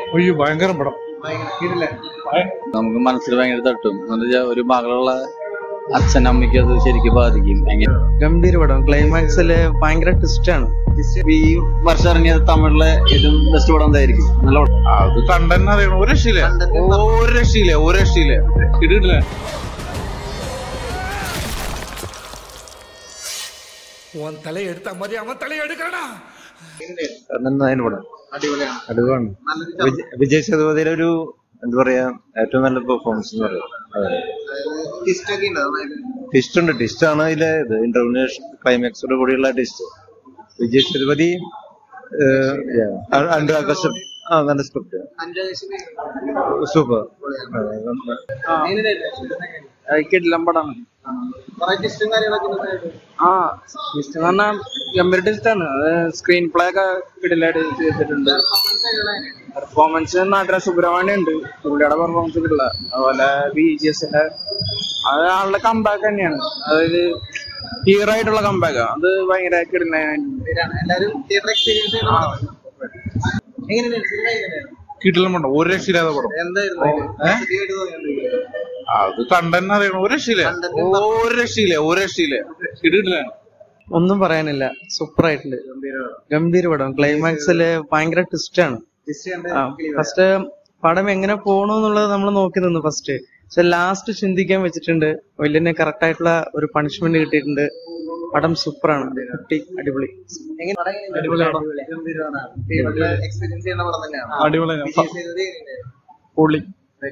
അയ്യോ ഭയങ്കര പടം നമുക്ക് മനസ്സിൽ ഭയങ്കര തട്ടും എന്ന് വെച്ചാൽ ഒരു മകളുള്ള അച്ഛൻ അമ്മയ്ക്ക് അത് ശരിക്കും ബാധിക്കും എങ്ങനെ ഗംഭീര പടം ക്ലൈമാക്സില് ഭയങ്കര ട്വിസ്റ്റ് ആണ് ഈ വർഷം ഇറങ്ങിയ തമിഴിലെ ഏറ്റവും ബെസ്റ്റ് പടം എന്തായിരിക്കും നല്ല പടം അത് കണ്ടെന്ന് അറിയണം ഒരു രക്ഷയില്ല ഒരു രക്ഷയില്ല ഒരു രക്ഷയില്ല ഇടില്ല உன் தலையை எடுத்த மாதிரி அவன் தலையை எடுக்கறடா നന്നായിരുന്നു പടം അടിപൊളിയാണ് വിജയ്- വിജയ് സേതുപതിയുടെ ഒരു എന്താ പറയാ ഏറ്റവും നല്ല പെർഫോമൻസ് എന്ന് പറയാം ടിസ്റ്റ് ഉണ്ട് ടിസ്റ്റ് ആണ് അതിലെ ഇത് ഇന്റർമിനേഷൻ ക്ലൈമാക്സോട് കൂടിയുള്ള ടിസ്റ്റ് വിജയ് സേതുപതി അനുരാഗ് കശ്യപ് ആ നല്ല സ്ക്രിപ്റ്റ് സൂപ്പർ കിടിലം പടമാണ് ആ ടിസ്റ്റ് എന്ന് പറഞ്ഞാൽ ഗംഭീര ടിസ്റ്റ് ആണ് അത് സ്ക്രീൻ പ്ലേ ഒക്കെ കിടിലായിട്ട് ചെയ്തിട്ടുണ്ട് പെർഫോമൻസ് നാട്ടിലെ സുബ്രഹ്മണ്യം ഉണ്ട് പുള്ളിയുടെ പെർഫോമൻസ് കിട്ടില്ല അതുപോലെ ബി ജി എസിന്റെ അത് ആളുടെ കമ്പാക്ക് തന്നെയാണ് അതായത് ഹീറോ ആയിട്ടുള്ള കമ്പാക്ക് അത് ഭയങ്കര കിടിലായിട്ടുണ്ട് കിട്ടില്ല പടം ഒരു രക്ഷയില്ലാത്ത പടം അത് കണ്ടെന്ന് അറിയണം ഒരു രക്ഷയില്ല ഒരു രക്ഷയില്ല ഒരു രക്ഷയില്ല ഇടില്ല ഒന്നും പറയാനില്ല സൂപ്പർ ആയിട്ടുണ്ട് ഗംഭീര പടം ക്ലൈമാക്സില് ഭയങ്കര ട്വിസ്റ്റ് ആണ് ഫസ്റ്റ് പടം എങ്ങനെ പോണു എന്നുള്ളത് നമ്മൾ നോക്കി നിന്നു ഫസ്റ്റ് പക്ഷെ ലാസ്റ്റ് ചിന്തിക്കാൻ വെച്ചിട്ടുണ്ട് വലിയ കറക്റ്റ് ആയിട്ടുള്ള ഒരു പണിഷ്മെന്റ് കിട്ടിയിട്ടുണ്ട് പടം സൂപ്പർ ആണ് കുട്ടി അടിപൊളി അടിപൊളി പുള്ളി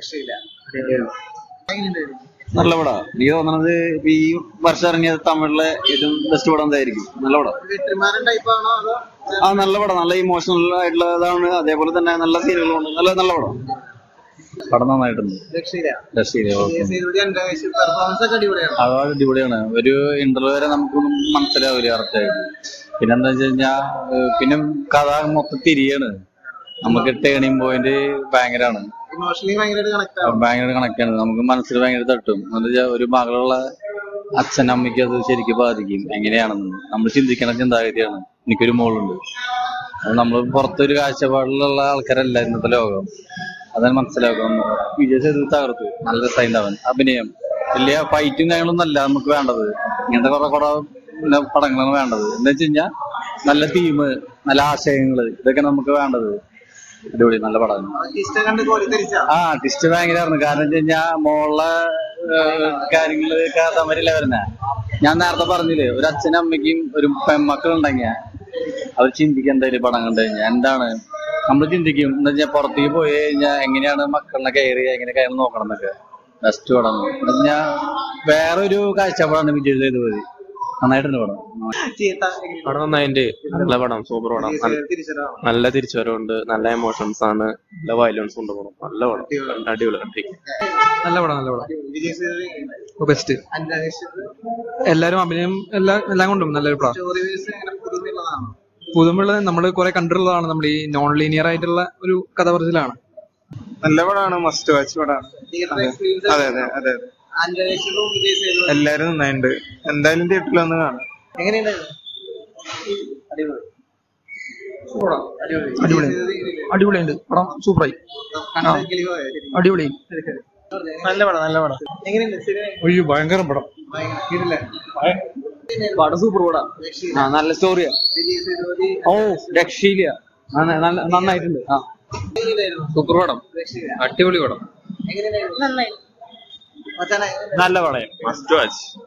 നല്ല പടാ എനിക്ക് തോന്നണത് ഇപ്പൊ ഈ വർഷം ഇറങ്ങിയ തമിഴിലെ ഏറ്റവും ബെസ്റ്റ് പടം എന്തായിരിക്കും നല്ല പടം ആ നല്ല പടം നല്ല ഇമോഷണൽ ആയിട്ടുള്ളതാണ് അതേപോലെ തന്നെ നല്ല സീനുകളുണ്ട് നല്ല നല്ല പടം പടം നന്നായിട്ടുണ്ട് രക്ഷയില്ല ഓക്കെ അത് അടിപൊളിയാണ് ഒരു ഇന്റർവ്യൂ വരെ നമുക്കൊന്നും മനസ്സിലാവില്ല കറക്റ്റ് ആയിട്ട് പിന്നെ എന്താ വെച്ച് കഴിഞ്ഞാ ഏഹ് പിന്നെ കഥ മൊത്തം തിരിയാണ് നമുക്ക് ടേണിംഗ് പോയിന്റ് ഭയങ്കരമാണ് ഭയങ്കര കണക്കാണ് നമുക്ക് മനസ്സിൽ ഭയങ്കര തട്ടും എന്ന് വെച്ചാൽ ഒരു മകളുള്ള അച്ഛൻ അമ്മയ്ക്ക് അത് ശരിക്കും ബാധിക്കും എങ്ങനെയാണെന്ന് നമ്മൾ ചിന്തിക്കണ ചിന്താഗതിയാണ് എനിക്കൊരു മോളുണ്ട് അത് നമ്മൾ പുറത്തൊരു കാഴ്ചപ്പാടിലുള്ള ആൾക്കാരല്ല ഇന്നത്തെ ലോകം അതാണ് മനസ്സിലാക്കും വിജയ് സേതു തകർത്തു നല്ല രസമായിണ്ടാവൻ അഭിനയം വലിയ ഫൈറ്റും കാര്യങ്ങളൊന്നും അല്ല നമുക്ക് വേണ്ടത് ഇങ്ങനത്തെ കുറെ കുറെ പിന്നെ പടങ്ങളാണ് വേണ്ടത് എന്താ വെച്ച് കഴിഞ്ഞാൽ നല്ല തീം നല്ല ആശയങ്ങള് ഇതൊക്കെ നമുക്ക് വേണ്ടത് അടിപൊളി നല്ല പടമാണ് ആ ടിസ്റ്റ് ഭയങ്കരമായിരുന്നു കാരണം വെച്ച് കഴിഞ്ഞാ മോളെ ഏഹ്, കാര്യങ്ങള് തമരില്ല വരുന്ന ഞാൻ നേരത്തെ പറഞ്ഞില്ലേ ഒരു അച്ഛനും അമ്മയ്ക്കും ഒരു പെൺമക്കളുണ്ടെങ്കിൽ അവർ ചിന്തിക്കാൻ എന്തായാലും പടം കണ്ടു കഴിഞ്ഞാൽ എന്താണ് നമ്മൾ ചിന്തിക്കും എന്താ വെച്ചാൽ പുറത്തേക്ക് പോയി കഴിഞ്ഞാൽ എങ്ങനെയാണ് മക്കളിനെ കയറി എങ്ങനെ കയറി നോക്കണം എന്നൊക്കെ ബെസ്റ്റ് പടം എന്ന് വെച്ചാൽ വേറൊരു കാഴ്ചപ്പാടാണ് വിജയ് സേതുപതി നന്നായിട്ടുണ്ട് പടം പടം നന്നായിട്ട് നല്ല പടം സൂപ്പർ പടം നല്ല- നല്ല തിരിച്ചുവരവുണ്ട് നല്ല എമോഷൻസ് ആണ് നല്ല വയലൻസ് ഉണ്ട് പടം നല്ല പടം അടിപൊളി കണ്ടി നല്ല പടം നല്ല പടം ബെസ്റ്റ് എല്ലാരും അഭിനയം എല്ലാം എല്ലാം കൊണ്ടും നല്ലൊരു പടം പുതുമുള്ള നമ്മൾ കുറെ കണ്ടിട്ടുള്ളതാണ് നമ്മൾ ഈ നോൺ ലീനിയർ ആയിട്ടുള്ള ഒരു കഥ പറച്ചിലാണ് നല്ല പടമാണ് മസ്റ്റ് വാച്ച് പടമാണ് അതെ അതെ അതെ അതെ എല്ലാരും നന്നായിട്ടുണ്ട് എന്തായാലും തിയേറ്ററിൽ വന്ന് കാണാം അടിപൊളി അടിപൊളിയുണ്ട് പടം സൂപ്പറായി അടിപൊളി നല്ല പടം നല്ല പടം അയ്യോ ഭയങ്കര പടം പടം സൂപ്പർ പടം ആ നല്ല സ്റ്റോറിയാ ഓ രക്ഷയില്ല ആ, ന- നല്ല നന്നായിട്ടുണ്ട് ആ സൂപ്പർ പടം അടിപൊളി പടം നല്ല പടം മസ്റ്റ് വാച്ച്